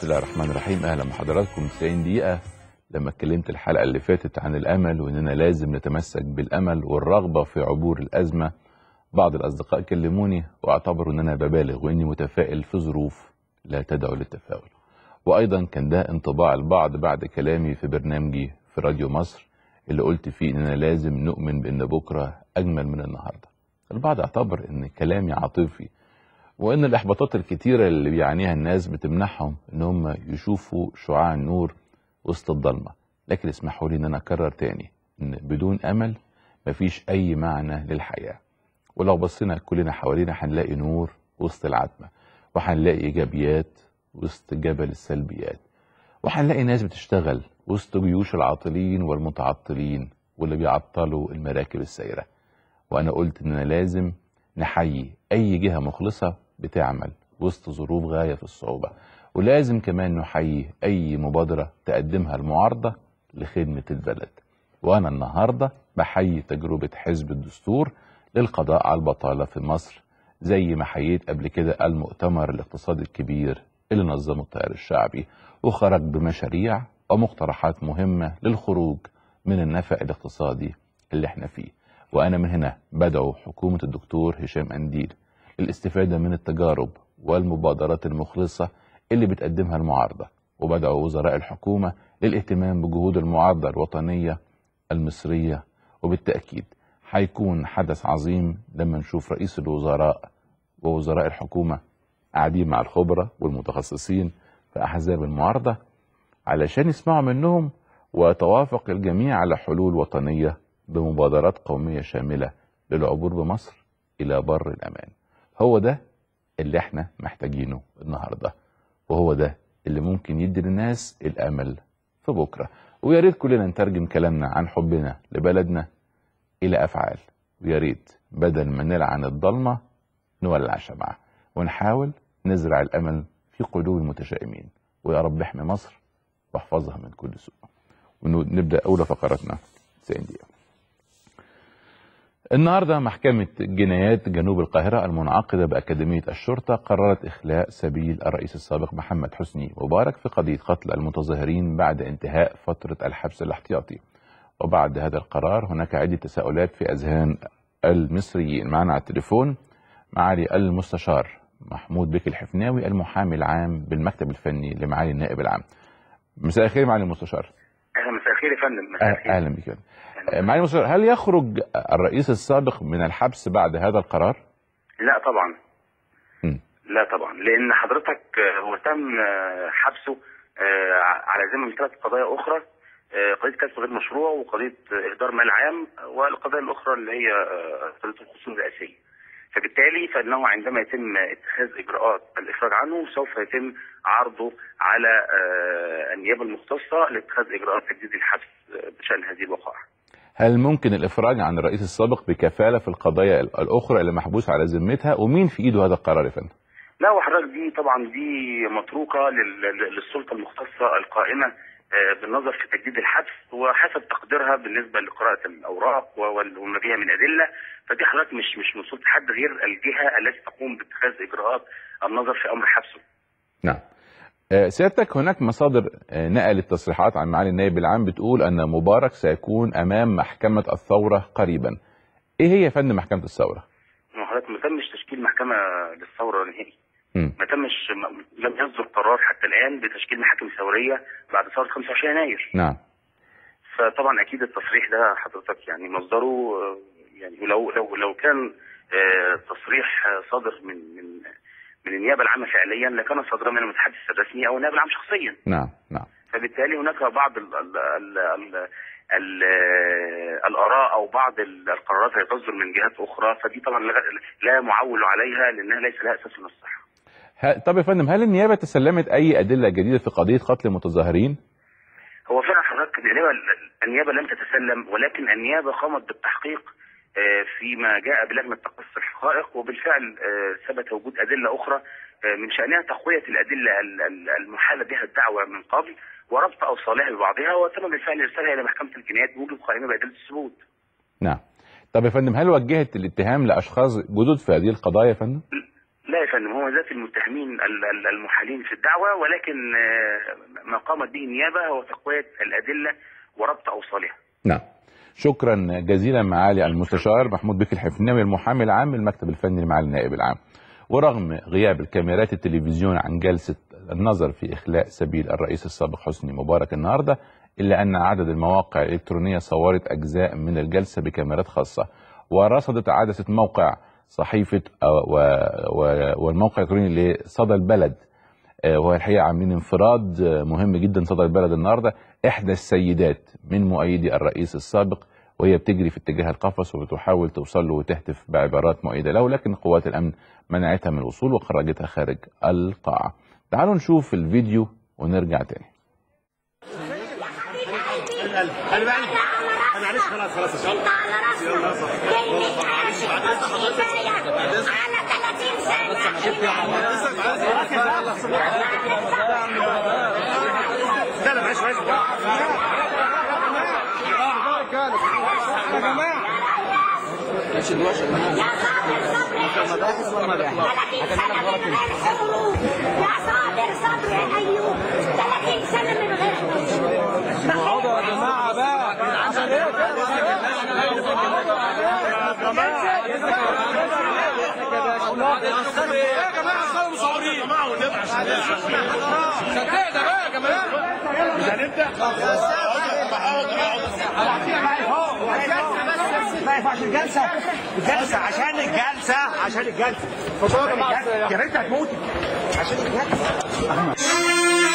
بسم الله الرحمن الرحيم اهلا بحضراتكم 90 دقيقه لما اتكلمت الحلقه اللي فاتت عن الامل واننا لازم نتمسك بالامل والرغبه في عبور الازمه بعض الاصدقاء كلموني واعتبروا ان انا ببالغ واني متفائل في ظروف لا تدعو للتفاؤل وايضا كان ده انطباع البعض بعد كلامي في برنامجي في راديو مصر اللي قلت فيه اننا لازم نؤمن بان بكره اجمل من النهارده البعض اعتبر ان كلامي عاطفي وان الاحباطات الكتيره اللي بيعانيها الناس بتمنعهم ان هم يشوفوا شعاع النور وسط الضلمه لكن اسمحوا لي ان انا اكرر تاني ان بدون امل مفيش اي معنى للحياه ولو بصينا كلنا حوالينا هنلاقي نور وسط العتمه وهنلاقي ايجابيات وسط جبل السلبيات وهنلاقي ناس بتشتغل وسط جيوش العاطلين والمتعطلين واللي بيعطلوا المراكب السايره وانا قلت اننا لازم نحيي اي جهه مخلصه بتعمل وسط ظروف غايه في الصعوبه ولازم كمان نحيي اي مبادره تقدمها المعارضه لخدمه البلد وانا النهارده بحيي تجربه حزب الدستور للقضاء على البطاله في مصر زي ما حييت قبل كده المؤتمر الاقتصادي الكبير اللي نظمه التيار الشعبي وخرج بمشاريع ومقترحات مهمه للخروج من النفق الاقتصادي اللي احنا فيه وانا من هنا بدعو حكومه الدكتور هشام انديل للاستفاده من التجارب والمبادرات المخلصه اللي بتقدمها المعارضه وبدعو وزراء الحكومه للاهتمام بجهود المعارضه الوطنيه المصريه وبالتاكيد هيكون حدث عظيم لما نشوف رئيس الوزراء ووزراء الحكومه قاعدين مع الخبراء والمتخصصين في احزاب المعارضه علشان يسمعوا منهم ويتوافق الجميع على حلول وطنيه بمبادرات قوميه شامله للعبور بمصر الى بر الامان هو ده اللي احنا محتاجينه النهارده وهو ده اللي ممكن يدي للناس الامل في بكره ويا ريت كلنا نترجم كلامنا عن حبنا لبلدنا الى افعال ويا ريت بدل ما نلعن الضلمه نولع شمعه ونحاول نزرع الامل في قلوب المتشائمين ويا رب احمي مصر واحفظها من كل سوء ونبدا اولى فقراتنا 90 دقيقه النهارده محكمة جنايات جنوب القاهرة المنعقدة بأكاديمية الشرطة قررت إخلاء سبيل الرئيس السابق محمد حسني مبارك في قضية قتل المتظاهرين بعد انتهاء فترة الحبس الاحتياطي وبعد هذا القرار هناك عدة تساؤلات في أذهان المصريين معنا على التليفون معالي المستشار محمود بك الحفناوي المحامي العام بالمكتب الفني لمعالي النائب العام مساء الخير معالي المستشار اهلا مساء الخير يا فندم مساء الخير. اهلا بك معالي المستشار هل يخرج الرئيس السابق من الحبس بعد هذا القرار؟ لا طبعا م. لا طبعا لان حضرتك آه، هو تم آه، حبسه آه، على ذمه ثلاث قضايا اخرى آه، قضيه كسب غير مشروع وقضيه آه، اهدار مال عام والقضايا الاخرى اللي هي آه، قضيه الخصوم الرئاسيه فبالتالي فانه عندما يتم اتخاذ اجراءات الافراج عنه سوف يتم عرضه على آه، النيابه المختصه لاتخاذ اجراءات تجديد الحبس آه، بشان هذه الوقائع هل ممكن الإفراج عن الرئيس السابق بكفالة في القضايا الأخرى اللي محبوس على ذمتها ومين في إيده هذا القرار يا فندم؟ لا وحضرتك دي طبعا دي متروكه لل- لل- للسلطه المختصه القائمه آه، بالنظر في تجديد الحبس وحسب تقديرها بالنسبه لقراءه الاوراق و- وال- وما بها من ادله فدي حضرتك مش مش من سلطه حد غير الجهه التي تقوم باتخاذ اجراءات النظر في امر حبسه. نعم آه، سيادتك هناك مصادر آه، نقلت تصريحات عن معالي النائب العام بتقول أن مبارك سيكون أمام محكمة الثورة قريبا إيه هي يا فندم محكمة الثورة؟ ما حضرتك ما تمش تشكيل محكمه للثوره نهائي. مم. ما تمش م- لم يصدر قرار حتى الان بتشكيل محاكم ثوريه بعد ثوره 25 يناير. نعم فطبعا اكيد التصريح ده حضرتك يعني مصدره آه، يعني لو لو لو كان آه، تصريح آه، صادر من من من النيابه العامه فعليا لكان صادرا من المتحدث الرسمي او النائب العام شخصيا نعم نعم فبالتالي هناك بعض ال ال ال ال ال الاراء او بعض ال- القرارات اللي تصدر من جهات اخرى فدي طبعا لا, لا معول عليها لانها ليس لها اساس من الصحه. ه- طب يا فندم هل النيابة تسلمت أي أدلة جديدة في قضية قتل المتظاهرين؟ هو فعلا حضرتك النيابه النيابه لم تتسلم ولكن النيابه قامت بالتحقيق آه، فيما جاء بلجنه تقصي الحقائق وبالفعل آه، ثبت وجود ادله اخرى آه، من شانها تقويه الادله ال- ال- المحاله بها الدعوه من قبل وربط اوصالها ببعضها وتم بالفعل ارسالها الى محكمه الجنايات بوجود قائمه بادله الثبوت. نعم طب يا فندم هل وجهت الاتهام لأشخاص جدد في هذه القضايا يا فندم؟ لا يا فندم هو ذات المتهمين ال- ال- المحالين في الدعوه ولكن آه، ما قامت به النيابه هو تقويه الادله وربط اوصالها نعم شكرا جزيلا معالي المستشار محمود بكر الحفناوي المحامي العام للمكتب الفني لمعالي النائب العام ورغم غياب الكاميرات التلفزيون عن جلسة النظر في إخلاء سبيل الرئيس السابق حسني مبارك النهاردة إلا أن عدد المواقع الإلكترونية صورت أجزاء من الجلسة بكاميرات خاصة ورصدت عدسة موقع صحيفة أو- و- و- والموقع الإلكتروني لصدى البلد آه، وهو الحقيقه عاملين انفراد آه، مهم جدا صدى البلد النهارده احدى السيدات من مؤيدي الرئيس السابق وهي بتجري في اتجاه القفص وبتحاول توصل له وتهتف بعبارات مؤيده له لكن قوات الامن منعتها من الوصول وخرجتها خارج القاعه. تعالوا نشوف الفيديو ونرجع تاني. خلي بالك معلش خلاص خلاص ان شاء الله على راسنا على 30 سنة لا لا معلش معلش يا صابر صبر يا أيوب 30 سنة من غير حروب يا صابر صبر يا أيوب 30 سنة من غير حروب يا جماعه بقى عشان ايه يا جماعه صاروا مصورين يا جماعه والنبي عشان ده بقى يا جماعه مش هنبدا عشان الجلسه الجلسه عشان الجلسه عشان الجلسه يا بنت هتموتي عشان الجلسه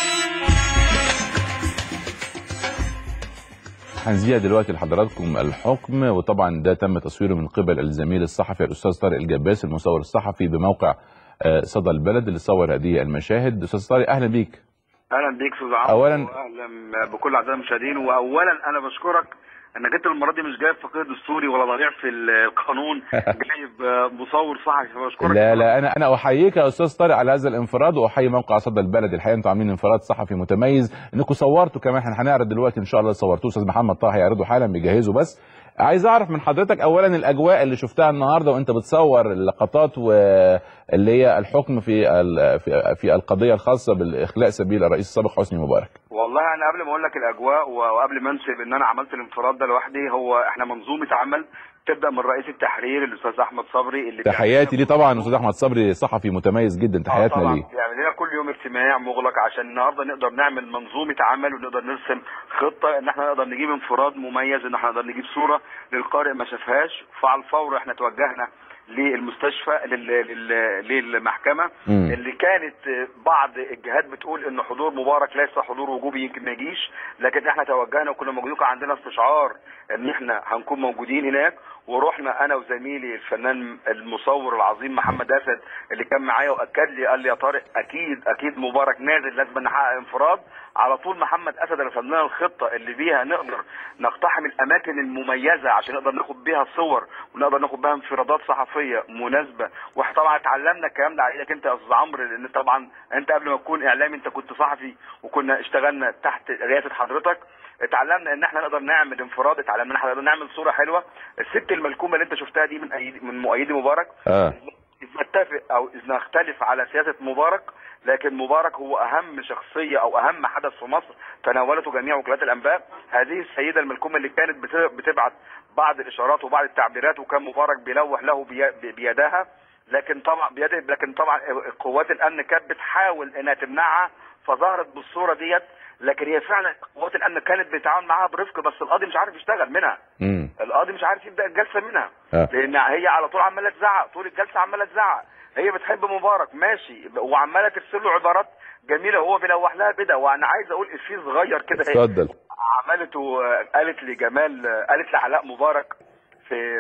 هنذيع دلوقتي لحضراتكم الحكم وطبعا ده تم تصويره من قبل الزميل الصحفي الاستاذ طارق الجباس المصور الصحفي بموقع آه، صدى البلد اللي صور هذه المشاهد استاذ طارق اهلا بيك اهلا بيك استاذ عمرو أولاً- واهلا بكل اعزائي المشاهدين واولا انا بشكرك انك انت المره دي مش جايب فقيه دستوري ولا ضريع في القانون جايب آه، مصور صحفي فبشكرك لا لا انا انا احييك يا استاذ طارق على هذا الانفراد واحيي موقع صدى البلد الحقيقه انتوا عاملين انفراد صحفي متميز انكم صورتوا كمان احنا هنعرض دلوقتي ان شاء الله صورتوه استاذ محمد طه هيعرضه حالا بيجهزه بس عايز اعرف من حضرتك اولا الاجواء اللي شفتها النهارده وانت بتصور اللقطات واللي هي الحكم في ال- في في القضيه الخاصه بالاخلاء سبيل الرئيس السابق حسني مبارك والله انا قبل ما اقول لك الاجواء وقبل ما انسب ان انا عملت الانفراد ده لوحدي هو احنا منظومه عمل تبدا من رئيس التحرير الاستاذ احمد صبري اللي تحياتي ليه طبعا استاذ احمد صبري صحفي متميز جدا آه تحياتنا طبعا ليه يعني لنا كل يوم اجتماع مغلق عشان النهارده نقدر نعمل منظومه عمل ونقدر نرسم خطه ان احنا نقدر نجيب انفراد مميز ان احنا نقدر نجيب صوره للقارئ ما شافهاش فعلى الفور احنا توجهنا للمستشفى لل- لل- للمحكمه مم. اللي كانت بعض الجهات بتقول ان حضور مبارك ليس حضور وجوبي يمكن ما يجيش لكن احنا توجهنا وكنا موجودين كان عندنا استشعار ان احنا هنكون موجودين هناك ورحنا انا وزميلي الفنان المصور العظيم محمد اسد اللي كان معايا واكد لي قال لي يا طارق اكيد اكيد مبارك نازل لازم نحقق انفراد على طول محمد اسد رسم لنا الخطه اللي بيها نقدر نقتحم الاماكن المميزه عشان نقدر ناخد بيها صور ونقدر ناخد بيها انفرادات صحفيه مناسبه واحنا طبعا اتعلمنا الكلام ده على ايدك انت يا استاذ عمرو لان طبعا انت قبل ما تكون اعلامي انت كنت صحفي وكنا اشتغلنا تحت رئاسه حضرتك اتعلمنا ان احنا نقدر نعمل انفراد اتعلمنا ان احنا نقدر نعمل صوره حلوه الست الملكومه اللي انت شفتها دي من أيدي من مؤيدي مبارك اه إذ نتفق او اذ نختلف على سياسه مبارك لكن مبارك هو اهم شخصيه او اهم حدث في مصر تناولته جميع وكالات الانباء هذه السيده الملكومه اللي كانت بت- بتبعت بعض الاشارات وبعض التعبيرات وكان مبارك بيلوح له بي- بيدها لكن طبعا بيده لكن طبعا قوات الامن كانت بتحاول انها تمنعها فظهرت بالصوره ديت لكن هي فعلا قوات الامن كانت بتتعامل معاها برفق بس القاضي مش عارف يشتغل منها امم القاضي مش عارف يبدا الجلسه منها آه. لان هي على طول عماله تزعق طول الجلسه عماله تزعق هي بتحب مبارك ماشي وعماله ترسل له عبارات جميله وهو بيلوح لها كده وانا عايز اقول افيه صغير كده هي اتفضل عملته قالت لجمال قالت لعلاء مبارك في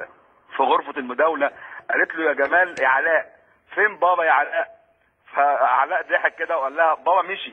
في غرفه المداوله قالت له يا جمال يا علاء فين بابا يا علاء فعلاء ضحك كده وقال لها بابا مشي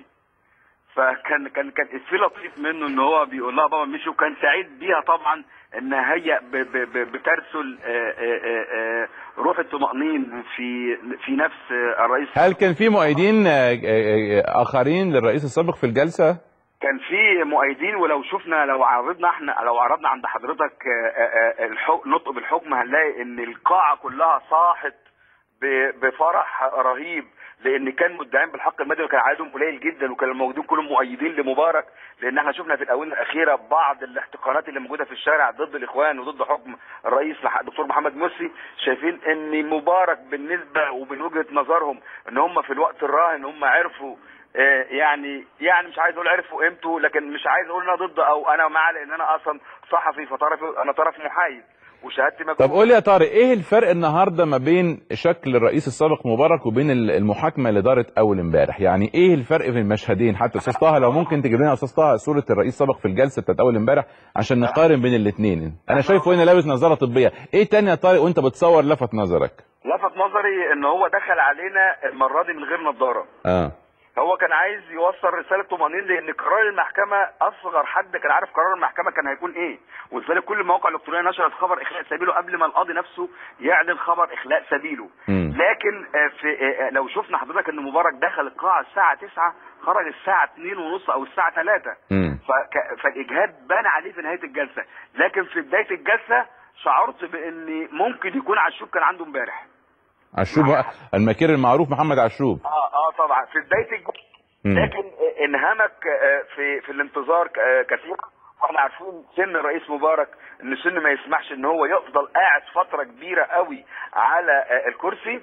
فكان كان كان افيه لطيف منه ان هو بيقول لها بابا مشي وكان سعيد بيها طبعا ان هي ب- ب- ب- بترسل آه، آه، آه، آه، روح الطمأنين في في نفس آه، الرئيس هل كان في مؤيدين آه، آه، آه، اخرين للرئيس السابق في الجلسه؟ كان في مؤيدين ولو شفنا لو عرضنا احنا لو عرضنا عند حضرتك آه، آه، آه، الحك- نطق بالحكم هنلاقي ان القاعه كلها صاحت ب- بفرح رهيب لان كان مدعين بالحق المدني وكان عددهم قليل جدا وكان الموجودين كلهم مؤيدين لمبارك لان احنا شفنا في الاونه الاخيره بعض الاحتقانات اللي موجوده في الشارع ضد الاخوان وضد حكم الرئيس مح- الدكتور محمد مرسي شايفين ان مبارك بالنسبه ومن وجهه نظرهم ان هم في الوقت الراهن هم عرفوا آه، يعني يعني مش عايز اقول عرفوا قيمته لكن مش عايز اقول انا ضد او انا معاه لان انا اصلا صحفي فطرف انا طرف محايد وشهادتي طب مكتوبة. قول لي يا طارق ايه الفرق النهارده ما بين شكل الرئيس السابق مبارك وبين ال- المحاكمه اللي دارت اول امبارح يعني ايه الفرق في المشهدين حتى استاذ طه لو ممكن تجيب لنا يا استاذ طه صوره الرئيس السابق في الجلسه بتاعت اول امبارح عشان نقارن بين الاثنين انا شايفه هنا لابس نظاره طبيه ايه تاني يا طارق وانت بتصور لفت نظرك لفت نظري ان هو دخل علينا المره دي من غير نظاره اه هو كان عايز يوصل رساله طمانينه لان قرار المحكمه اصغر حد كان عارف قرار المحكمه كان هيكون ايه ولذلك كل المواقع الالكترونيه نشرت خبر اخلاء سبيله قبل ما القاضي نفسه يعلن خبر اخلاء سبيله مم. لكن آه، في آه، لو شفنا حضرتك ان مبارك دخل القاعه الساعه 9 خرج الساعه 2 ونص او الساعه 3 امم فك... فالاجهاد بان عليه في نهايه الجلسه لكن في بدايه الجلسه شعرت بان ممكن يكون عشوب كان عنده امبارح عشوب المكير المعروف محمد عشوب اه اه طبعا في بدايه الجلسه مم. لكن انهمك آه، في في الانتظار ك- آه، كثير واحنا عارفين سن الرئيس مبارك ان السن ما يسمحش ان هو يفضل قاعد فتره كبيره قوي على آه، الكرسي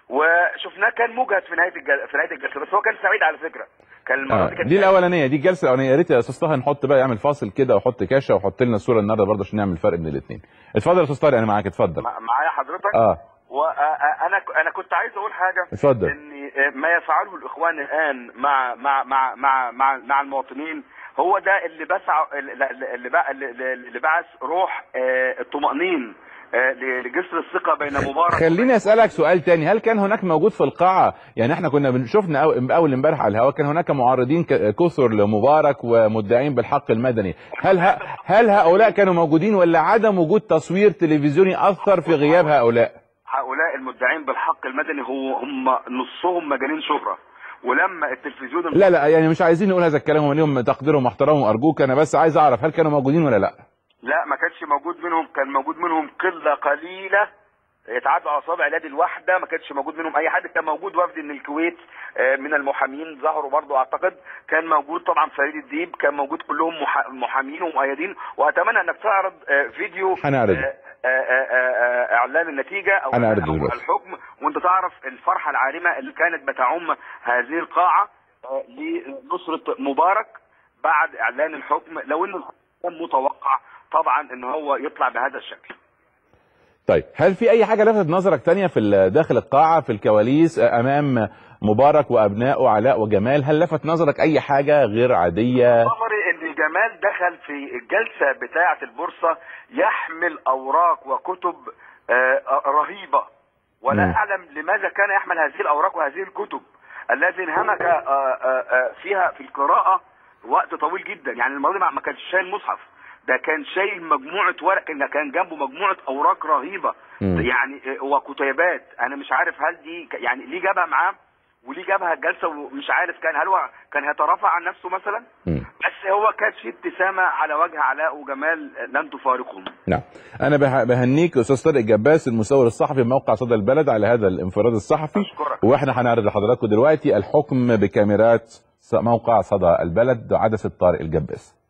وشفناه كان مجهد في نهايه الجل... في نهايه الجلسه بس هو كان سعيد على فكره كان المره آه. دي كانت دي الاولانيه دي الجلسه الاولانيه يا ريت يا استاذ طه نحط بقى يعمل فاصل كده وحط كاشه وحط لنا الصوره النهارده برضه عشان نعمل فرق بين الاثنين اتفضل يا استاذ طارق انا معاك اتفضل مع- معايا حضرتك اه وانا انا كنت عايز اقول حاجه اتفضل. ان ما يفعله الاخوان الان مع مع مع مع مع, مع المواطنين هو ده اللي بسع اللي اللي بع- اللي اللي بعث روح آه، الطمأنين آه، لجسر الثقه بين مبارك خليني اسالك سؤال تاني هل كان هناك موجود في القاعه يعني احنا كنا بن- شفنا أو- اول امبارح على الهواء كان هناك معارضين ك- كثر لمبارك ومدعين بالحق المدني هل ه... هل هؤلاء كانوا موجودين ولا عدم وجود تصوير تلفزيوني اثر في غياب هؤلاء هؤلاء المدعين بالحق المدني هو هم نصهم مجانين شهره ولما التلفزيون لا لا يعني مش عايزين نقول هذا الكلام وليهم تقديرهم واحترامهم ارجوك انا بس عايز اعرف هل كانوا موجودين ولا لا لا ما كانش موجود منهم كان موجود منهم قله قليله يتعدوا على صابع اليد الواحده ما كانش موجود منهم اي حد كان موجود وفد من الكويت آه، من المحامين ظهروا برضو اعتقد كان موجود طبعا فريد الديب كان موجود كلهم محا- محامين ومؤيدين واتمنى انك تعرض آه، فيديو هنعرض. آه، آه، آه، آه، اعلان النتيجه او هنعرض أو دلوقتي. الحكم وانت تعرف الفرحه العارمه اللي كانت بتعم هذه القاعه آه، لنصره مبارك بعد اعلان الحكم لو انه كان متوقع طبعا ان هو يطلع بهذا الشكل طيب هل في اي حاجه لفتت نظرك تانية في ال- داخل القاعه في الكواليس امام مبارك وابنائه علاء وجمال هل لفت نظرك اي حاجه غير عاديه نظري ان جمال دخل في الجلسه بتاعه البورصه يحمل اوراق وكتب آه، رهيبه ولا مم. اعلم لماذا كان يحمل هذه الاوراق وهذه الكتب الذي انهمك آه، آه، آه، فيها في القراءه وقت طويل جدا يعني المره دي ما ما كانش شايل مصحف ده كان شايل مجموعه ورق كان كان جنبه مجموعه اوراق رهيبه مم. يعني آه، وكتيبات انا مش عارف هل دي ك- يعني ليه جابها معاه وليه جابها الجلسه ومش عارف كان هل هو كان هيترافع عن نفسه مثلا مم. بس هو كانت في ابتسامه على وجه علاء وجمال لن تفارقهم نعم انا بها- بهنيك استاذ طارق جباس المصور الصحفي بموقع صدى البلد على هذا الانفراد الصحفي أشكرك. واحنا هنعرض لحضراتكم دلوقتي الحكم بكاميرات ص- موقع صدى البلد عدسه طارق الجباس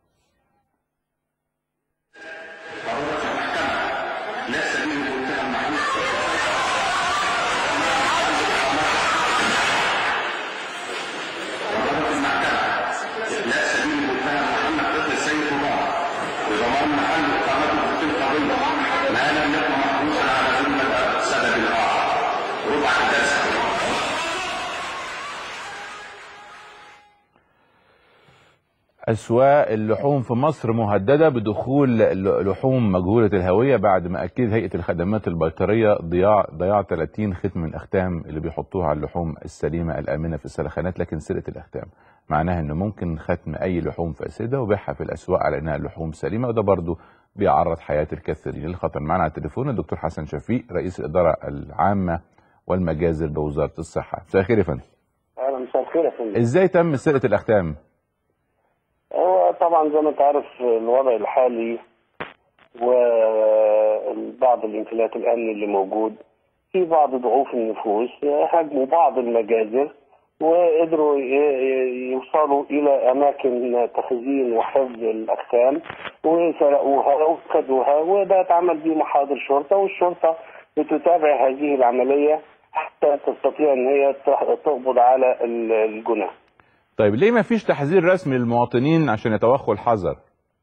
أسواق اللحوم في مصر مهددة بدخول ل- لحوم مجهولة الهوية بعد ما أكد هيئة الخدمات البيطرية ضياع ضياع 30 ختم من الأختام اللي بيحطوها على اللحوم السليمة الآمنة في السلخانات لكن سرقة الأختام معناها إن ممكن ختم أي لحوم فاسدة وبيعها في الأسواق على إنها لحوم سليمة وده برضو بيعرض حياة الكثيرين للخطر معنا على التليفون الدكتور حسن شفيق رئيس الإدارة العامة والمجازر بوزارة الصحة مساء الخير يا فندم اهلا مساء الخير يا فندم إزاي تم سرقة الأختام؟ هو طبعا زي ما انت عارف الوضع الحالي وبعض الانفلات الامني اللي موجود في بعض ضعوف النفوس هاجموا بعض المجازر وقدروا ي- ي- يوصلوا الى اماكن تخزين وحفظ الاقسام وسرقوها وخدوها وده اتعمل بيه محاضر شرطه والشرطه بتتابع هذه العمليه حتى تستطيع ان هي تح- تقبض على ال- الجناه. طيب ليه ما فيش تحذير رسمي للمواطنين عشان يتوخوا الحذر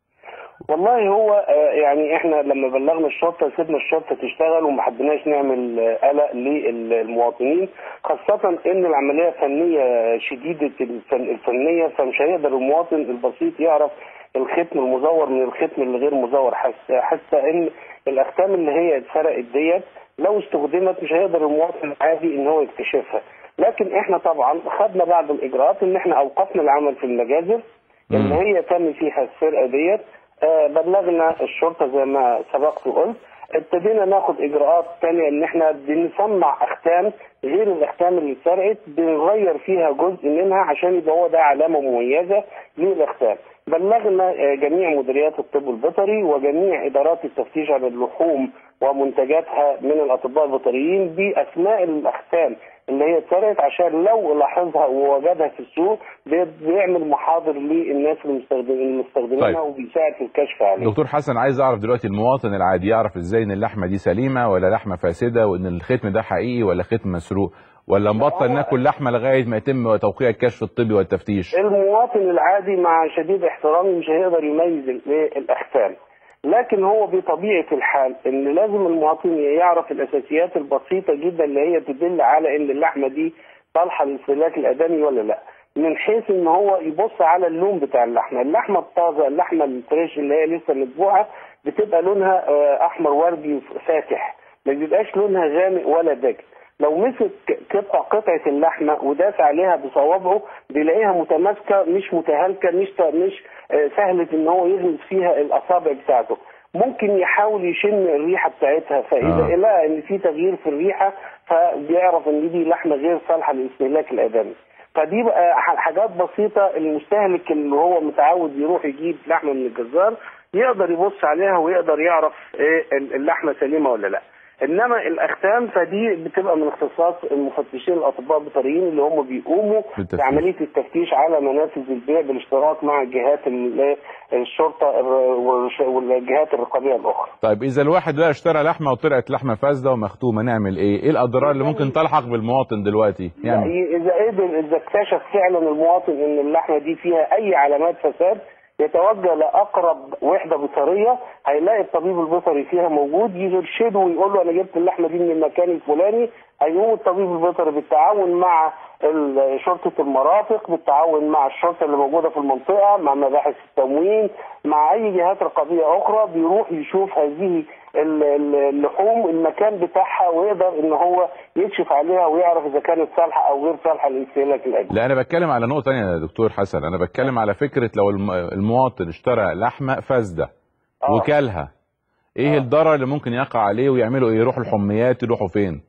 والله هو آه، يعني احنا لما بلغنا الشرطه سيبنا الشرطه تشتغل وما حبيناش نعمل آه، قلق للمواطنين خاصه ان العمليه فنيه شديده الفن الفنيه فمش هيقدر المواطن البسيط يعرف الختم المزور من الختم اللي غير مزور حاسه حاسه ان الاختام اللي هي اتسرقت ديت لو استخدمت مش هيقدر المواطن العادي ان هو يكتشفها لكن احنا طبعا خدنا بعض الاجراءات ان احنا اوقفنا العمل في المجازر اللي هي تم فيها السرقه ديت آه، بلغنا الشرطه زي ما سبقت وقلت ابتدينا ناخد اجراءات تانية ان احنا بنصنع اختام غير الاختام اللي اتسرقت بنغير فيها جزء منها عشان يبقى هو ده علامه مميزه للاختام بلغنا آه، جميع مديريات الطب البيطري وجميع ادارات التفتيش على اللحوم ومنتجاتها من الاطباء البيطريين باسماء الاختام اللي هي اتسرقت عشان لو لاحظها ووجدها في السوق بي- بيعمل محاضر للناس المستخدمين المستخدمينها طيب. وبيساعد في الكشف عليها دكتور حسن عايز اعرف دلوقتي المواطن العادي يعرف ازاي ان اللحمه دي سليمه ولا لحمه فاسده وان الختم ده حقيقي ولا ختم مسروق ولا نبطل هو- ناكل لحمه لغايه ما يتم توقيع الكشف الطبي والتفتيش المواطن العادي مع شديد احترامي مش هيقدر يميز ال- الاختام لكن هو بطبيعه الحال ان لازم المواطن يعرف الاساسيات البسيطه جدا اللي هي تدل على ان اللحمه دي صالحه للاستهلاك الادمي ولا لا من حيث ان هو يبص على اللون بتاع اللحمه اللحمه الطازه اللحمه الفريش اللي هي لسه مذبوحه بتبقى لونها آه، احمر وردي فاتح ما بيبقاش لونها غامق ولا داكن لو مسك قطع قطعه اللحمه وداس عليها بصوابعه بيلاقيها متماسكه مش متهالكه مش مش آه، سهله ان هو يغمس فيها الاصابع بتاعته ممكن يحاول يشم الريحه بتاعتها فاذا آه. لقى ان في تغيير في الريحه فبيعرف ان دي لحمه غير صالحه للاستهلاك الادمي فدي بقى ح- حاجات بسيطه المستهلك اللي هو متعود يروح يجيب لحمه من الجزار يقدر يبص عليها ويقدر يعرف ايه ال- اللحمه سليمه ولا لا انما الاختام فدي بتبقى من اختصاص المفتشين الاطباء البيطريين اللي هم بيقوموا بالتفتيش. بعمليه التفتيش على منافذ البيع بالاشتراك مع جهات ال- الشرطه الر- والش- والجهات الرقابيه الاخرى طيب اذا الواحد بقى اشترى لحمه وطلعت لحمه فاسده ومختومه نعمل ايه ايه الاضرار اللي ممكن تلحق بالمواطن دلوقتي يعني يعني اذا قدر اذا اكتشف فعلا المواطن ان اللحمه دي فيها اي علامات فساد يتوجه لاقرب وحده بيطريه هيلاقي الطبيب البيطري فيها موجود يرشده ويقول له انا جبت اللحمه دي من المكان الفلاني هيقوم الطبيب البيطري بالتعاون مع ال- شرطه المرافق بالتعاون مع الشرطه اللي موجوده في المنطقه مع مباحث التموين مع اي جهات رقابيه اخرى بيروح يشوف هذه ال- ال- اللحوم المكان بتاعها ويقدر ان هو يكشف عليها ويعرف اذا كانت صالحه او غير صالحه للاستهلاك الادمي. لا انا بتكلم على نقطه ثانيه يا دكتور حسن انا بتكلم على فكره لو الم- المواطن اشترى لحمه فاسده آه. وكلها ايه آه. الضرر اللي ممكن يقع عليه ويعملوا ايه يروحوا الحميات يروحوا فين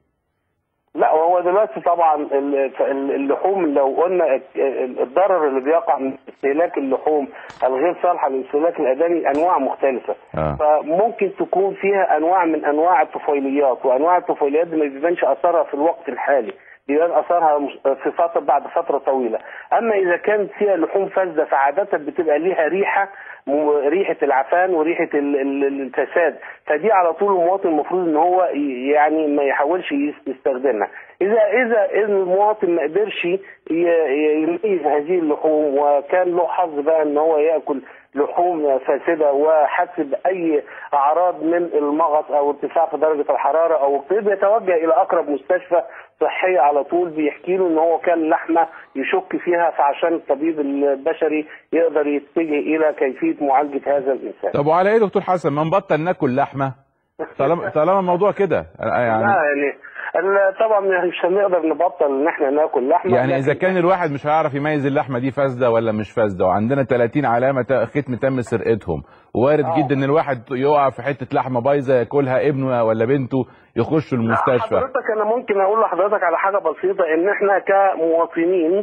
لا وهو دلوقتي طبعا ال- ال- اللحوم لو قلنا ال- الضرر اللي بيقع من استهلاك اللحوم الغير صالحه للاستهلاك الادمي انواع مختلفه آه. فممكن تكون فيها انواع من انواع الطفيليات وانواع الطفيليات دي ما بيبانش اثرها في الوقت الحالي بيبان اثرها مش- في فتره بعد فتره طويله اما اذا كانت فيها لحوم فاسده فعاده بتبقى ليها ريحه م- ريحه العفان وريحه ال- ال- الفساد فدي على طول المواطن المفروض ان هو ي- يعني ما يحاولش يس- يستخدمها اذا اذا إذا المواطن ما قدرش ي- ي- يميز هذه اللحوم وكان له حظ بقى ان هو ياكل لحوم فاسده وحس باي اعراض من المغص او ارتفاع في درجه الحراره او كده يتوجه الى اقرب مستشفى صحيه على طول بيحكي له ان هو كان لحمه يشك فيها فعشان الطبيب البشري يقدر يتجه الى كيفيه معالجه هذا الانسان. طب وعلى ايه يا دكتور حسن ما نبطل ناكل لحمه طالما طالما الموضوع كده يعني لا يعني ال- طبعا مش هنقدر نبطل ان احنا ناكل لحمه يعني اذا لكن كان الواحد مش هيعرف يميز اللحمه دي فاسده ولا مش فاسده وعندنا 30 علامه تا- ختم تم سرقتهم وارد آه. جدا ان الواحد يقع في حته لحمه بايظه ياكلها ابنه ولا بنته يخش المستشفى حضرتك انا ممكن اقول لحضرتك على حاجه بسيطه ان احنا كمواطنين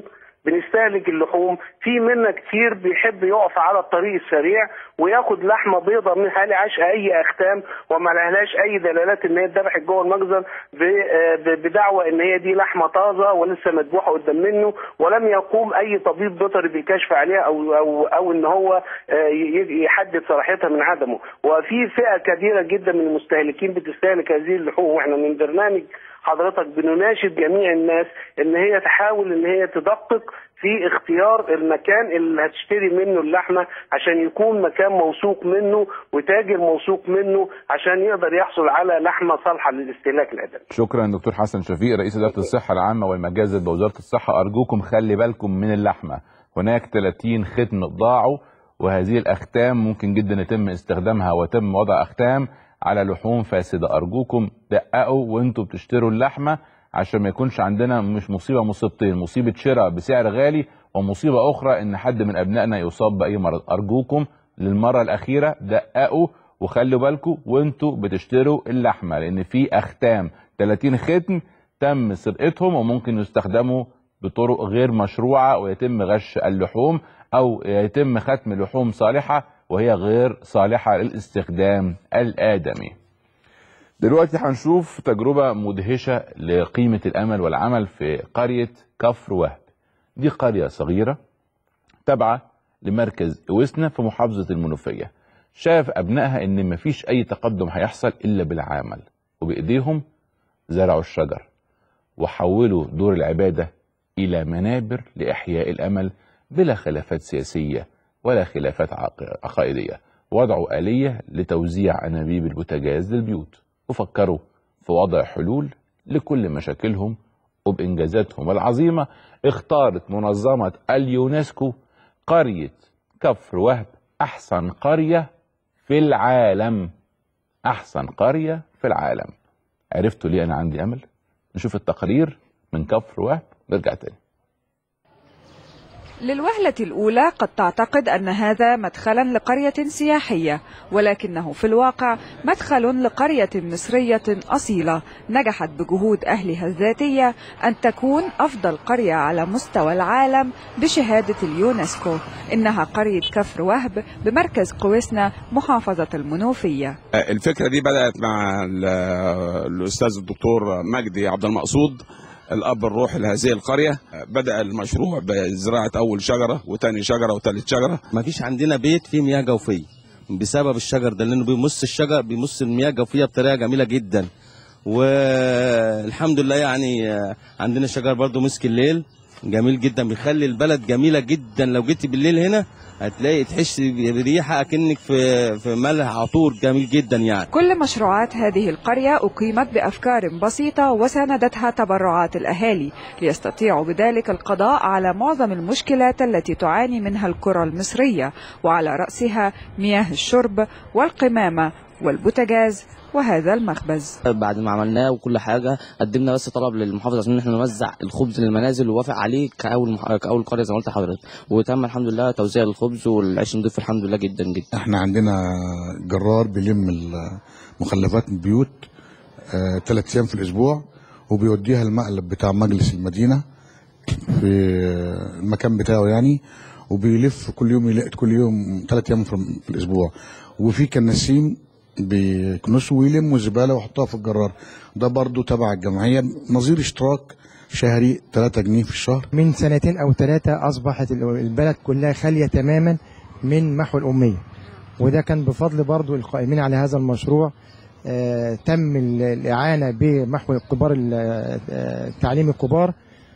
بنستهلك اللحوم في منا كتير بيحب يقف على الطريق السريع وياخد لحمه بيضه من حالي عاشها اي اختام وما لهاش اي دلالات ان هي اتذبحت جوه المخزن ب- آه، ب- بدعوى ان هي دي لحمه طازه ولسه مذبوحه قدام منه ولم يقوم اي طبيب بيطري بالكشف عليها او او او ان هو آه، ي- يحدد صلاحيتها من عدمه وفي فئه كبيره جدا من المستهلكين بتستهلك هذه اللحوم واحنا من برنامج حضرتك بنناشد جميع الناس ان هي تحاول ان هي تدقق في اختيار المكان اللي هتشتري منه اللحمه عشان يكون مكان موثوق منه وتاجر موثوق منه عشان يقدر يحصل على لحمه صالحه للاستهلاك الادمي. شكرا دكتور حسن شفيق رئيس اداره الصحه العامه والمجازر بوزاره الصحه ارجوكم خلي بالكم من اللحمه هناك 30 ختم ضاعوا وهذه الاختام ممكن جدا يتم استخدامها ويتم وضع اختام على لحوم فاسده ارجوكم دققوا وانتوا بتشتروا اللحمه عشان ما يكونش عندنا مش مصيبه مصيبتين مصيبه شراء بسعر غالي ومصيبه اخرى ان حد من ابنائنا يصاب باي مرض ارجوكم للمره الاخيره دققوا وخلوا بالكم وانتوا بتشتروا اللحمه لان في اختام 30 ختم تم سرقتهم وممكن يستخدموا بطرق غير مشروعه ويتم غش اللحوم او يتم ختم لحوم صالحه وهي غير صالحه للاستخدام الادمي. دلوقتي هنشوف تجربه مدهشه لقيمه الامل والعمل في قريه كفر وهب. دي قريه صغيره تابعه لمركز اوسنا في محافظه المنوفيه. شاف ابنائها ان مفيش اي تقدم هيحصل الا بالعمل وبايديهم زرعوا الشجر وحولوا دور العباده الى منابر لاحياء الامل بلا خلافات سياسيه ولا خلافات عق- عقائديه وضعوا اليه لتوزيع انابيب البوتاجاز للبيوت وفكروا في وضع حلول لكل مشاكلهم وبانجازاتهم العظيمه اختارت منظمه اليونسكو قريه كفر وهب احسن قريه في العالم احسن قريه في العالم عرفتوا ليه انا عندي امل نشوف التقرير من كفر وهب نرجع تاني للوهلة الأولى قد تعتقد أن هذا مدخلا لقرية سياحية ولكنه في الواقع مدخل لقرية مصرية أصيلة نجحت بجهود أهلها الذاتية أن تكون أفضل قرية على مستوى العالم بشهادة اليونسكو إنها قرية كفر وهب بمركز قويسنا محافظة المنوفية الفكره دي بدات مع ال- الاستاذ الدكتور مجدي عبد المقصود الاب الروحي لهذه القريه بدا المشروع بزراعه اول شجره وثاني شجره وثالث شجره ما فيش عندنا بيت فيه مياه جوفيه بسبب الشجر ده لانه بيمص الشجر بيمص المياه الجوفيه بطريقه جميله جدا والحمد لله يعني آه، عندنا شجر برضو مسك الليل جميل جدا بيخلي البلد جميله جدا لو جيت بالليل هنا هتلاقي تحس بريحه اكنك في في ملح عطور جميل جدا يعني كل مشروعات هذه القرية أقيمت بأفكار بسيطة وساندتها تبرعات الأهالي ليستطيعوا بذلك القضاء على معظم المشكلات التي تعاني منها القرى المصرية وعلى رأسها مياه الشرب والقمامة والبوتاجاز وهذا المخبز بعد ما عملناه وكل حاجه قدمنا بس طلب للمحافظ عشان احنا نوزع الخبز للمنازل ووافق عليه كاول مح... كاول قريه زي ما قلت لحضرتك وتم الحمد لله توزيع الخبز والعيش نضيف الحمد لله جدا جدا احنا عندنا جرار بيلم المخلفات من البيوت ثلاث ايام في الاسبوع وبيوديها المقلب بتاع مجلس المدينه في المكان بتاعه يعني وبيلف كل يوم يلاقي كل يوم ثلاث ايام في في الاسبوع وفي كناسين بيكنسوا ويلموا الزباله ويحطوها في الجرار ده برضو تبع الجمعيه نظير اشتراك شهري 3 جنيه في الشهر من سنتين او ثلاثه اصبحت البلد كلها خاليه تماما من محو الاميه وده كان بفضل برضو القائمين على هذا المشروع آه تم ال- الاعانه بمحو كبار ال- آه، التعليم الكبار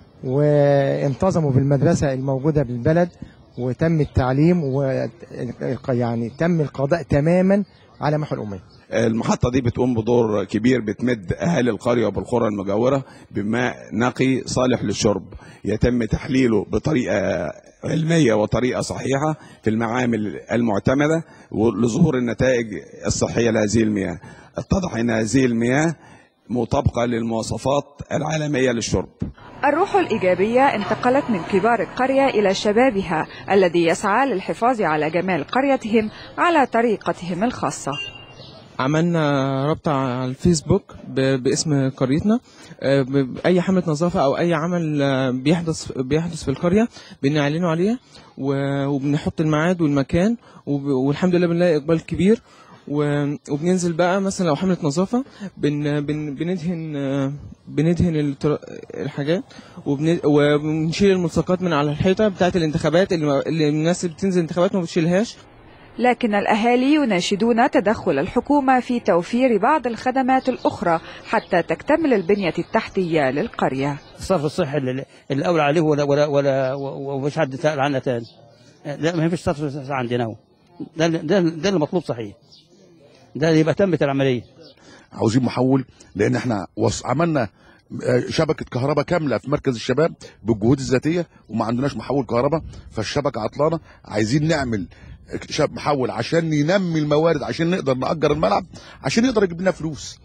وانتظموا بالمدرسه الموجوده بالبلد وتم التعليم و يعني تم القضاء تماما على محو الاميه المحطة دي بتقوم بدور كبير بتمد أهالي القرية وبالقرى المجاورة بماء نقي صالح للشرب يتم تحليله بطريقة علمية وطريقة صحيحة في المعامل المعتمدة ولظهور النتائج الصحية لهذه المياه اتضح أن هذه المياه مطابقة للمواصفات العالمية للشرب الروح الإيجابية انتقلت من كبار القرية إلى شبابها الذي يسعى للحفاظ على جمال قريتهم على طريقتهم الخاصة عملنا رابطة على الفيسبوك ب- باسم قريتنا آه، ب- أي حملة نظافة أو أي عمل آه، بيحدث بيحدث في القرية بنعلنه عليه و- وبنحط الميعاد والمكان وب- والحمد لله بنلاقي إقبال كبير و- وبننزل بقى مثلا لو حملة نظافة بن بن بندهن آه، بندهن التر- الحاجات وبن- وبنشيل الملصقات من على الحيطة بتاعت الانتخابات اللي, اللي الناس اللي بتنزل انتخابات ما بتشيلهاش لكن الأهالي يناشدون تدخل الحكومة في توفير بعض الخدمات الأخرى حتى تكتمل البنية التحتية للقرية الصرف الصحي اللي اللي الاولى عليه ولا ولا ولا ومش حد سال عنه تاني لا ما فيش صرف صحي عندنا هو ده اللي- ده ده اللي مطلوب صحيح ده اللي يبقى تمت العمليه عاوزين محول لان احنا وص... عملنا آه، شبكه كهرباء كامله في مركز الشباب بالجهود الذاتيه وما عندناش محول كهرباء فالشبكه عطلانه عايزين نعمل شاب محول عشان ينمي الموارد عشان نقدر نأجر الملعب عشان يقدر يجيب لنا فلوس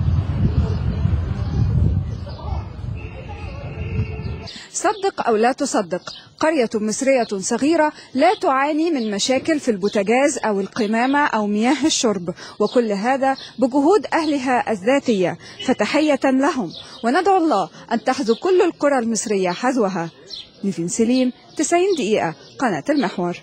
صدق أو لا تصدق قرية مصرية صغيرة لا تعاني من مشاكل في البوتاجاز أو القمامة أو مياه الشرب وكل هذا بجهود أهلها الذاتية فتحية لهم وندعو الله أن تحذو كل القرى المصرية حذوها نيفين سليم 90 دقيقة قناة المحور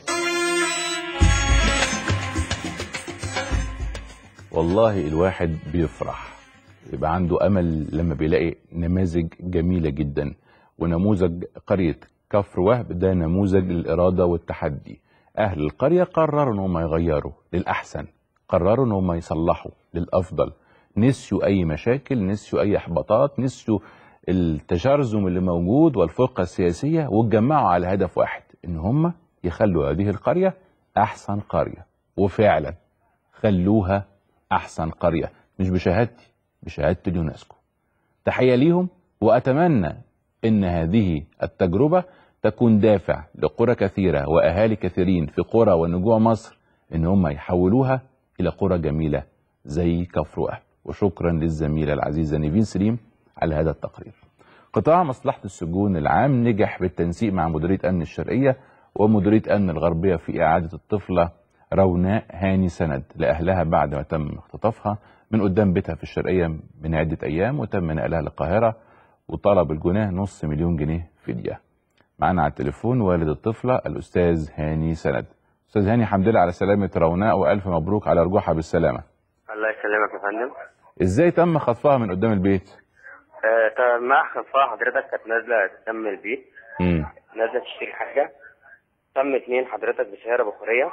والله الواحد بيفرح يبقى عنده امل لما بيلاقي نماذج جميله جدا ونموذج قريه كفر وهب ده نموذج للاراده والتحدي اهل القريه قرروا ان هم يغيروا للاحسن قرروا ان هم يصلحوا للافضل نسيوا اي مشاكل نسيوا اي احباطات نسيوا التشرذم اللي موجود والفرقه السياسيه واتجمعوا على هدف واحد ان هم يخلوا هذه القريه احسن قريه وفعلا خلوها احسن قريه مش بشهادتي بشهاده اليونسكو تحيه ليهم واتمنى ان هذه التجربه تكون دافع لقرى كثيره واهالي كثيرين في قرى ونجوع مصر ان هم يحولوها الى قرى جميله زي كفر وهب وشكرا للزميله العزيزه نيفين سليم على هذا التقرير قطاع مصلحه السجون العام نجح بالتنسيق مع مديريه امن الشرقيه ومديريه امن الغربيه في اعاده الطفله روناء هاني سند لاهلها بعد ما تم اختطافها من قدام بيتها في الشرقيه من عده ايام وتم نقلها للقاهره وطلب الجناه نص مليون جنيه فديه. معانا على التليفون والد الطفله الاستاذ هاني سند. استاذ هاني الحمد لله على سلامه روناء والف مبروك على رجوعها بالسلامه. الله يسلمك يا فندم ازاي تم خطفها من قدام البيت؟ آه، طب ما خطفها حضرتك كانت نازله تم البيت امم نازله تشتري حاجه تم اتنين حضرتك بسياره بخاريه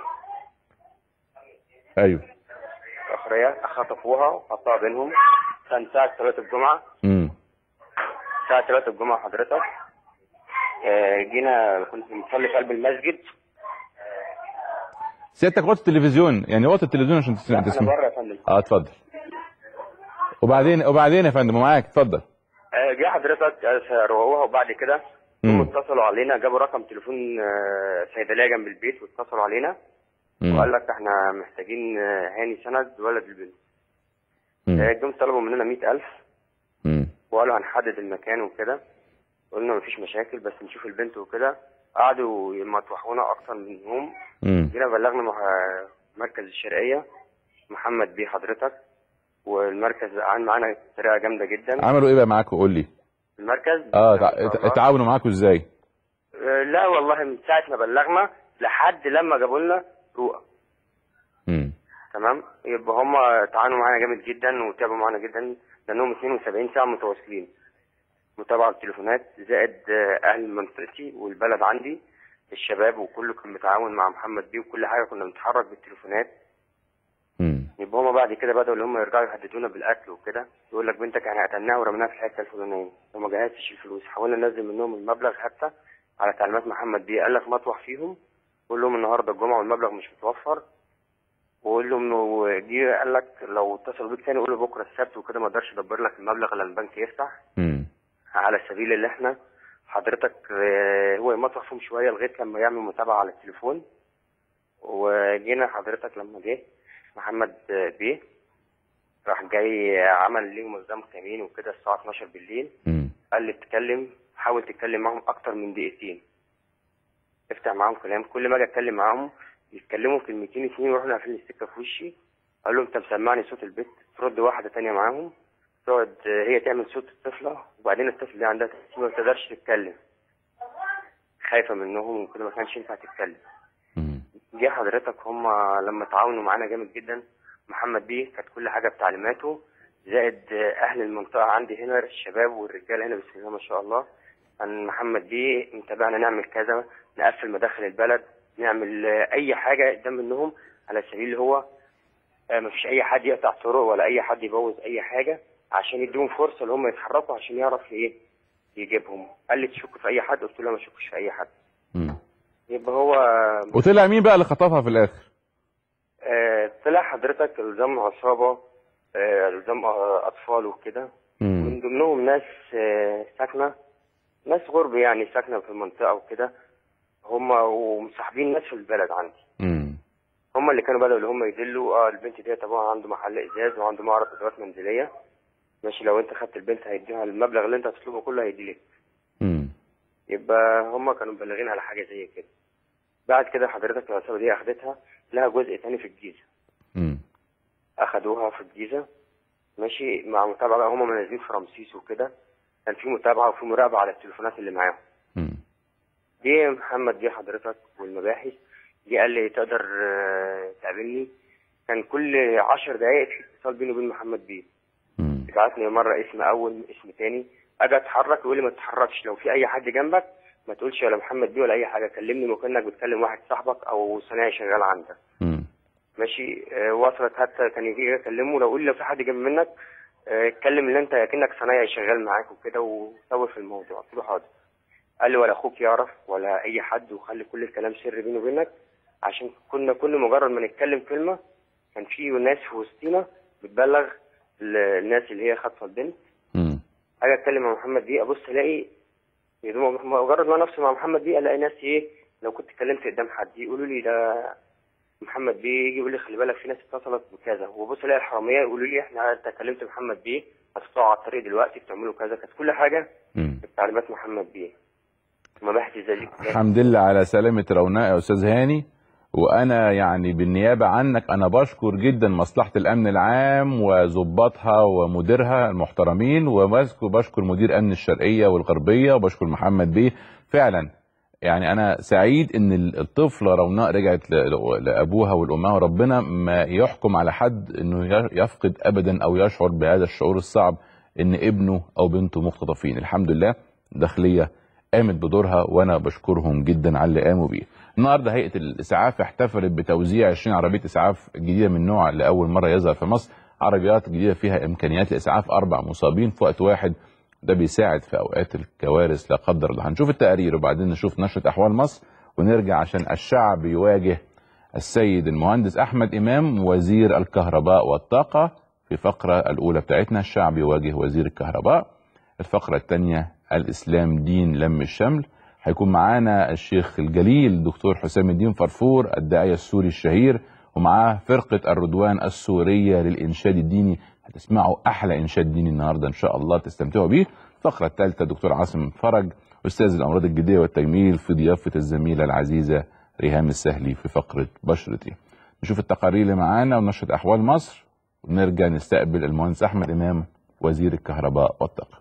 ايوه بخاريه خطفوها وحطوها بينهم كان ساعه صلاه الجمعه امم ساعه صلاه الجمعه حضرتك آه، جينا كنت مصلي في قلب المسجد سيادتك وطي التلفزيون يعني وطي التلفزيون عشان تسمع لا انا تسمع بره يا فندم اه اتفضل وبعدين وبعدين يا فندم معاك اتفضل آه، جه حضرتك آه، روقوها وبعد كده مم. اتصلوا علينا جابوا رقم تليفون آه، صيدليه جنب البيت واتصلوا علينا مم. وقال لك احنا محتاجين آه، هاني سند ولد البنت مم. آه، جم طلبوا مننا مئة ألف مم. وقالوا هنحدد المكان وكده قلنا مفيش مشاكل بس نشوف البنت وكده قعدوا يمطوحونا أكتر من يوم مم. جينا بلغنا مح- مركز الشرقية محمد بيه حضرتك والمركز قعد معانا بطريقة جامدة جدا عملوا ايه بقى معاكم قول لي المركز اه ما تع- شاء الله. اتعاونوا معاكم ازاي آه، لا والله من ساعة ما بلغنا لحد لما جابوا لنا رؤى مم. تمام يبقى هم تعاونوا معانا جامد جدا وتابعوا معانا جدا لانهم 72 ساعه متواصلين متابعه التليفونات زائد آه، اهل منطقتي والبلد عندي الشباب وكله كان متعاون مع محمد بيه وكل حاجه كنا بنتحرك بالتليفونات يبقى هم بعد كده بدأوا اللي هم يرجعوا يهددونا بالقتل وكده يقول لك بنتك احنا قتلناها ورميناها في الحته الفلانيه وما جهزتش الفلوس حاولنا ننزل منهم المبلغ حتى على تعليمات محمد بيه قال لك مطوح فيهم قول لهم النهارده الجمعه والمبلغ مش متوفر وقول له انه جه قال لك لو اتصلوا بيك تاني قول له بكره السبت وكده ما اقدرش ادبر لك المبلغ الا البنك يفتح مم. على سبيل اللي احنا حضرتك آه، هو يمطوح فيهم شويه لغايه لما يعمل متابعه على التليفون وجينا حضرتك لما جه محمد آه، بيه راح جاي عمل ليهم الزام كمين وكده الساعه 12 بالليل مم. قال لي اتكلم حاول تتكلم معاهم اكتر من دقيقتين افتح معاهم كلام كل ما اجي اتكلم معاهم يتكلموا كلمتين اتنين يروحوا قافلين السكه في وشي قال له انت مسمعني صوت البيت ترد واحده تانية معاهم تقعد آه، هي تعمل صوت الطفله وبعدين الطفل دي عندها تسمية ما تقدرش تتكلم خايفه منهم وكده ما كانش ينفع تتكلم جه حضرتك هم لما تعاونوا معانا جامد جدا محمد بيه كانت كل حاجه بتعليماته زائد آه، اهل المنطقه عندي هنا الشباب والرجال هنا بسم الله ما شاء الله كان محمد بيه متابعنا نعمل كذا نقفل مداخل البلد نعمل آه، اي حاجه قدام منهم على سبيل اللي هو آه، مفيش اي حد يقطع طرق ولا اي حد يبوظ اي حاجه عشان يديهم فرصه ان هم يتحركوا عشان يعرف ايه يجيبهم قال لي تشك في اي حد قلت له ما اشكش في اي حد يبقى هو وطلع مين بقى اللي خطفها في الاخر آه، طلع حضرتك الزام عصابه آه، الزام آه، اطفال وكده من ضمنهم ناس آه، ساكنه ناس غرب يعني ساكنه في المنطقه وكده هم ومصاحبين ناس في البلد عندي هم اللي كانوا بدأوا اللي هم يدلوا اه البنت دي طبعا عنده محل ازاز وعنده معرض ادوات منزليه ماشي لو انت خدت البنت هيديها المبلغ اللي انت هتطلبه كله هيديلك يبقى هم كانوا مبلغين على حاجه زي كده بعد كده حضرتك العصابه دي اخدتها لها جزء تاني في الجيزه اخدوها في الجيزه ماشي مع متابعه بقى هم منزلين في رمسيس وكده كان في متابعه وفي مراقبه على التليفونات اللي معاهم جه محمد جه حضرتك والمباحث جه قال لي تقدر آه، تقابلني كان كل عشر دقايق في اتصال بيني وبين محمد بيه يبعتني مره اسم اول اسم تاني اجي اتحرك يقول لي ما تتحركش لو في اي حد جنبك ما تقولش ولا محمد بيه ولا اي حاجه كلمني مكانك بتكلم واحد صاحبك او صنايعي شغال عندك ماشي آه، وصلت حتى كان يجي اكلمه لو اقول لو في حد جنب منك آه، اتكلم ان انت كأنك صنايعي شغال معاك وكده وسوي في الموضوع قلت له حاضر قال لي ولا اخوك يعرف ولا اي حد وخلي كل الكلام سر بيني وبينك عشان كنا كل مجرد ما نتكلم كلمه كان في ناس في وسطينا بتبلغ ال- الناس اللي هي خاطفه البنت اجي اتكلم مع محمد دي ابص الاقي يا دوب مجرد ما نفسي مع محمد دي الاقي ناس ايه لو كنت اتكلمت قدام حد يقولوا لي ده محمد بيه يجي يقول لي خلي بالك في ناس اتصلت بكذا وبص الاقي الحراميه يقولوا لي احنا انت كلمت محمد بيه هتطلعوا على الطريق دلوقتي بتعملوا كذا كانت كل حاجه بتعليمات محمد بيه مباحث ذلك الحمد لله على سلامة روناء يا أستاذ هاني وأنا يعني بالنيابة عنك أنا بشكر جدا مصلحة الأمن العام وظباطها ومديرها المحترمين وبشكر بشكر مدير أمن الشرقية والغربية وبشكر محمد بيه فعلا يعني أنا سعيد إن الطفلة روناء رجعت ل- ل- لأبوها والأمها وربنا ما يحكم على حد إنه ي- يفقد أبدا أو يشعر بهذا الشعور الصعب إن ابنه أو بنته مختطفين الحمد لله داخلية قامت بدورها وانا بشكرهم جدا على اللي قاموا بيه. النهارده هيئه الاسعاف احتفلت بتوزيع 20 عربيه اسعاف جديده من نوع لاول مره يظهر في مصر، عربيات جديده فيها امكانيات لاسعاف اربع مصابين في وقت واحد ده بيساعد في اوقات الكوارث لا قدر الله. هنشوف التقارير وبعدين نشوف نشره احوال مصر ونرجع عشان الشعب يواجه السيد المهندس احمد امام وزير الكهرباء والطاقه في فقره الاولى بتاعتنا الشعب يواجه وزير الكهرباء. الفقرة الثانية الإسلام دين لم الشمل هيكون معانا الشيخ الجليل دكتور حسام الدين فرفور الداعية السوري الشهير ومعاه فرقة الردوان السورية للإنشاد الديني هتسمعوا أحلى إنشاد ديني النهاردة إن شاء الله تستمتعوا بيه الفقرة الثالثة دكتور عاصم فرج أستاذ الأمراض الجلدية والتجميل في ضيافة الزميلة العزيزة ريهام السهلي في فقرة بشرتي نشوف التقارير اللي معانا ونشرة أحوال مصر ونرجع نستقبل المهندس أحمد إمام وزير الكهرباء والطاقة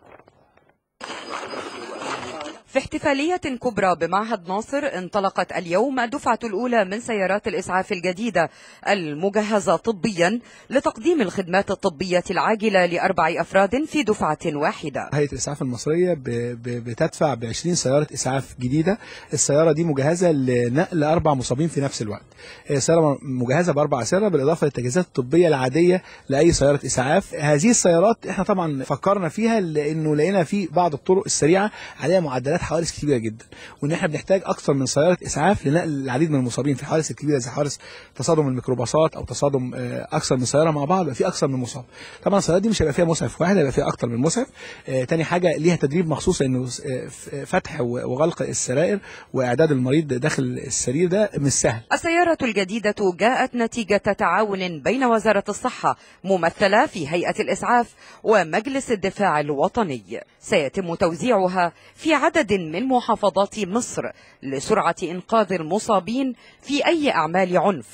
في احتفالية كبرى بمعهد ناصر انطلقت اليوم الدفعة الأولى من سيارات الإسعاف الجديدة المجهزة طبيا لتقديم الخدمات الطبية العاجلة لأربع أفراد في دفعة واحدة هيئه الاسعاف المصريه ب- ب- بتدفع ب 20 سياره اسعاف جديده السياره دي مجهزه لنقل اربع مصابين في نفس الوقت هي سياره مجهزه باربع اسره بالاضافه للتجهيزات الطبيه العاديه لاي سياره اسعاف هذه السيارات احنا طبعا فكرنا فيها لانه لقينا في بعض الطرق السريعه عليها معدلات حوادث كبيره جدا وان احنا بنحتاج اكثر من سياره اسعاف لنقل العديد من المصابين في الحوادث الكبيره زي حوادث تصادم الميكروباصات او تصادم آه، اكثر من سياره مع بعض يبقى في اكثر من مصاب طبعا السيارات دي مش هيبقى فيها مسعف واحد هيبقى فيها اكثر من مسعف آه، تاني حاجه ليها تدريب مخصوص انه آه، ف- فتح و- وغلق السرائر واعداد المريض داخل السرير ده مش سهل السيارة الجديدة جاءت نتيجة تعاون بين وزارة الصحة ممثلة في هيئة الإسعاف ومجلس الدفاع الوطني سيتم توزيعها في عدد من محافظات مصر لسرعة إنقاذ المصابين في أي أعمال عنف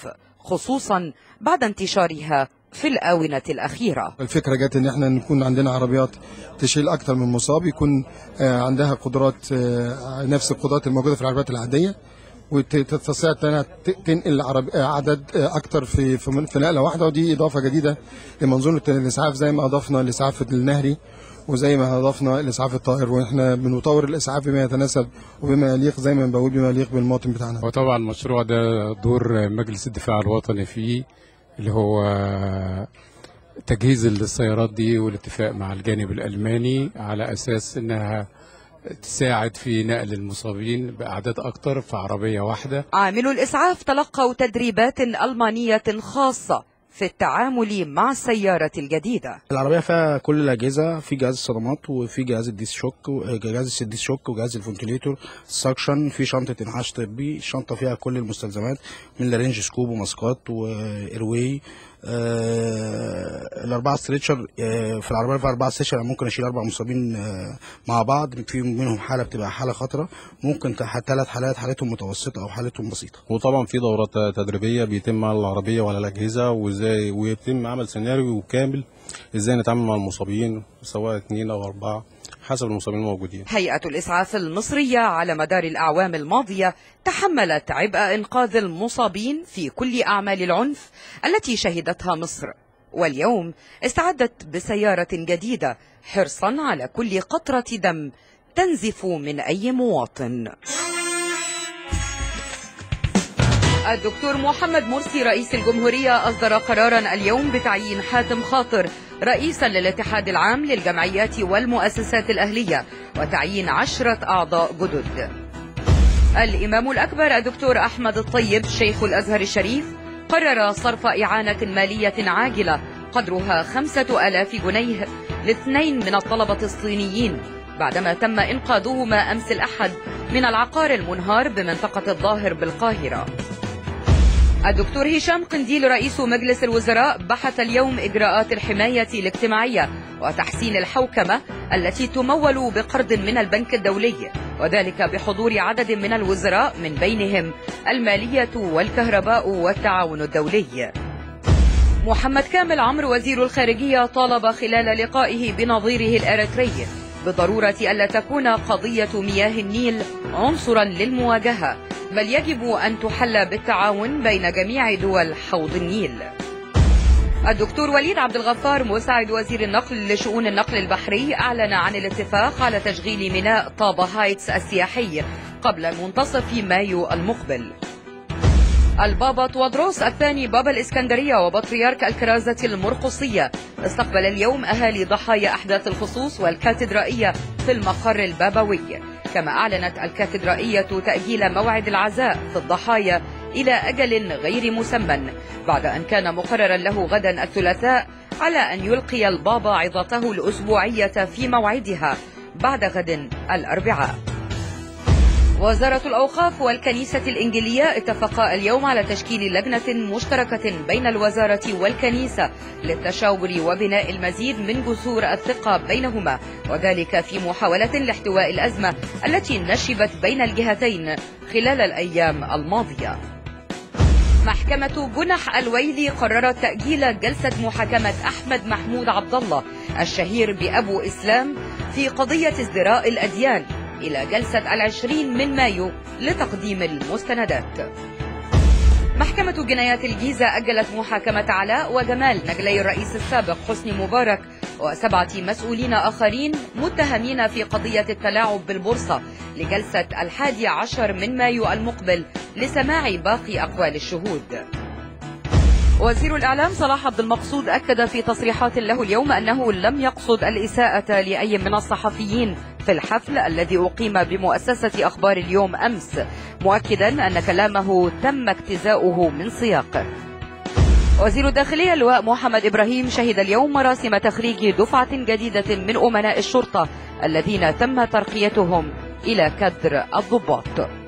خصوصا بعد انتشارها في الآونة الأخيرة الفكره جت ان احنا نكون عندنا عربيات تشيل اكتر من مصاب يكون آه، عندها قدرات آه، نفس القدرات الموجوده في العربيات العاديه وتستطيع انها ت- تنقل عرب آه، عدد آه، اكتر في في من- في نقله واحده ودي اضافه جديده لمنظومه الاسعاف زي ما اضفنا الاسعاف النهري وزي ما اضفنا الاسعاف الطائر واحنا بنطور الاسعاف بما يتناسب وبما يليق زي ما بقول بما يليق بالمواطن بتاعنا وطبعا المشروع ده دور مجلس الدفاع الوطني فيه اللي هو تجهيز السيارات دي والاتفاق مع الجانب الألماني على أساس إنها تساعد في نقل المصابين بأعداد أكتر في عربية واحدة عاملو الإسعاف تلقوا تدريبات ألمانية خاصة في التعامل مع السيارة الجديدة العربية فيها كل الأجهزة في جهاز الصدمات وفي جهاز الديس شوك وجهاز الديس شوك وجهاز الفنتليتور السكشن في شنطة إنعاش طبي الشنطة فيها كل المستلزمات من لارنج سكوب وماسكات وإيرواي آه الأربعة ستريتشر آه في العربية فيها أربعة ستريتشر يعني ممكن أشيل أربع مصابين آه مع بعض في منهم حالة بتبقى حالة خطرة ممكن ثلاث حالات حالتهم متوسطة أو حالتهم بسيطة وطبعا في دورات تدريبيه بيتم على العربيه وعلى الاجهزه وازاي ويتم عمل سيناريو كامل ازاي نتعامل مع المصابين سواء اثنين او اربعه حسب المصابين الموجودين هيئة الإسعاف المصرية على مدار الأعوام الماضية تحملت عبء إنقاذ المصابين في كل أعمال العنف التي شهدتها مصر واليوم استعدت بسيارة جديدة حرصا على كل قطرة دم تنزف من أي مواطن الدكتور محمد مرسي رئيس الجمهورية أصدر قرارا اليوم بتعيين حاتم خاطر رئيسا للاتحاد العام للجمعيات والمؤسسات الأهلية وتعيين عشرة أعضاء جدد الإمام الأكبر الدكتور أحمد الطيب شيخ الأزهر الشريف قرر صرف إعانة مالية عاجلة قدرها خمسة ألاف جنيه لاثنين من الطلبة الصينيين بعدما تم إنقاذهما أمس الأحد من العقار المنهار بمنطقة الظاهر بالقاهرة الدكتور هشام قنديل رئيس مجلس الوزراء بحث اليوم إجراءات الحماية الاجتماعية وتحسين الحوكمة التي تمول بقرض من البنك الدولي وذلك بحضور عدد من الوزراء من بينهم المالية والكهرباء والتعاون الدولي محمد كامل عمرو وزير الخارجية طالب خلال لقائه بنظيره الأريتري بضرورة ألا تكون قضية مياه النيل عنصرا للمواجهة بل يجب أن تحل بالتعاون بين جميع دول حوض النيل الدكتور وليد عبد الغفار مساعد وزير النقل لشؤون النقل البحري أعلن عن الاتفاق على تشغيل ميناء طابة هايتس السياحي قبل منتصف مايو المقبل البابا توادروس الثاني بابا الإسكندرية وبطريرك الكرازة المرقصية استقبل اليوم أهالي ضحايا أحداث الخصوص والكاتدرائية في المقر البابوي كما أعلنت الكاتدرائية تأجيل موعد العزاء في الضحايا إلى أجل غير مسمى بعد أن كان مقررا له غدا الثلاثاء على أن يلقي البابا عظته الأسبوعية في موعدها بعد غد الأربعاء وزارة الأوقاف والكنيسة الإنجيلية اتفقا اليوم على تشكيل لجنة مشتركة بين الوزارة والكنيسة للتشاور وبناء المزيد من جسور الثقة بينهما وذلك في محاولة لاحتواء الأزمة التي نشبت بين الجهتين خلال الأيام الماضية محكمة جنح الويلي قررت تأجيل جلسة محاكمة أحمد محمود عبد الله الشهير بأبو إسلام في قضية ازدراء الأديان إلى جلسة العشرين من مايو لتقديم المستندات محكمة جنايات الجيزة أجلت محاكمة علاء وجمال نجلي الرئيس السابق حسني مبارك وسبعة مسؤولين آخرين متهمين في قضية التلاعب بالبورصة لجلسة الحادي عشر من مايو المقبل لسماع باقي أقوال الشهود وزير الإعلام صلاح عبد المقصود أكد في تصريحات له اليوم أنه لم يقصد الإساءة لأي من الصحفيين في الحفل الذي أقيم بمؤسسة أخبار اليوم أمس مؤكدا أن كلامه تم اجتزاؤه من سياقه وزير الداخلية اللواء محمد إبراهيم شهد اليوم مراسم تخريج دفعة جديدة من أمناء الشرطة الذين تم ترقيتهم إلى كدر الضباط